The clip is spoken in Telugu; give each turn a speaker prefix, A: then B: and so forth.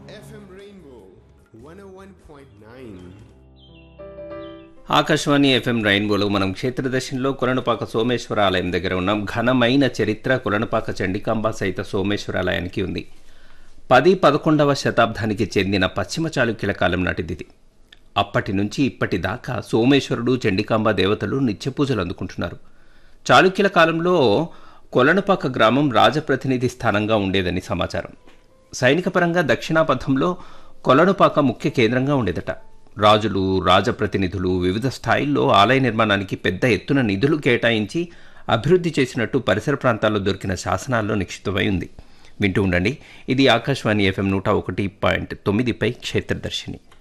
A: FM Rainbow 101.9.
B: ఆకాశవాణి ఎఫ్ఎం రైన్బోలో మనం క్షేత్రదర్శనంలో కొలనుపాక సోమేశ్వర ఆలయం దగ్గర ఉన్నాం ఘనమైన చరిత్ర కొలనుపాక చండికాంబ సహిత సోమేశ్వర ఆలయానికి ఉంది పది పదకొండవ శతాబ్దానికి చెందిన పశ్చిమ చాళుక్యుల కాలం నాటిది ఇది అప్పటి నుంచి ఇప్పటి దాకా సోమేశ్వరుడు చండికాంబ దేవతలు నిత్య పూజలు అందుకుంటున్నారు చాళుక్యుల కాలంలో కొలనుపాక గ్రామం రాజప్రతినిధి స్థానంగా ఉండేదని సమాచారం సైనికపరంగా దక్షిణాపథంలో కొలనుపాక ముఖ్య కేంద్రంగా ఉండేదట రాజులు రాజప్రతినిధులు వివిధ స్థాయిల్లో ఆలయ నిర్మాణానికి పెద్ద ఎత్తున నిధులు కేటాయించి అభివృద్ధి చేసినట్టు పరిసర ప్రాంతాల్లో దొరికిన శాసనాల్లో నిక్షిప్తమై ఉంది వింటూ ఉండండి ఇది ఆకాశవాణి ఎఫ్ఎం నూట ఒకటి పాయింట్ తొమ్మిదిపై క్షేత్రదర్శిని